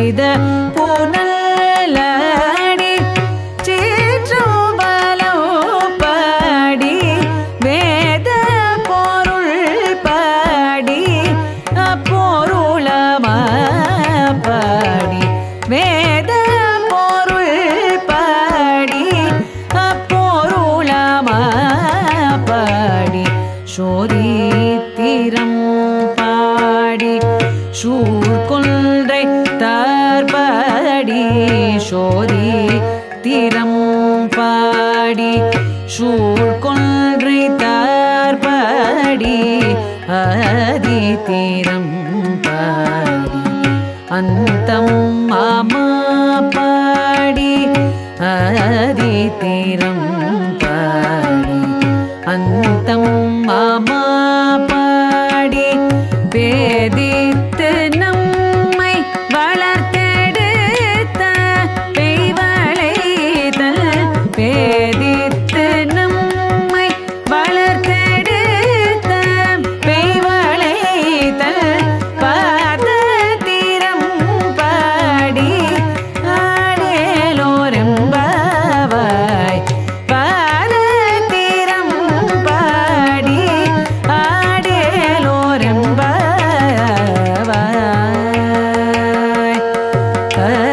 செய்த புனலடி சீற்றம்பலம் பாடி வேத பொருள் பாடி அப்பொருளமா பாடி வேத பொருள் பாடி அப்பொருளமா பாடி சோதித்திரம் பாடி சூழ்கொன்றை தார்பாடி சோதி திறம் பாடி சூழ்கொன்றை தார்பாடி ஆதி தீரம் பாடி அந்தம் மாமா பாடி ஆதி தீரம் பாடி அந்தம் மாமா பாடி பேதித்து நம்மை வளர்த்தெடுத்த பெய்வளைதல் பேதித்து நம்மை வளர்த்தெடுத்த பெய்வளைதல் பாத தீரம் பாடி ஆடேலோரெம்பாவாய் பாத தீரம் பாடி ஆடேலோரெம்பாவாய்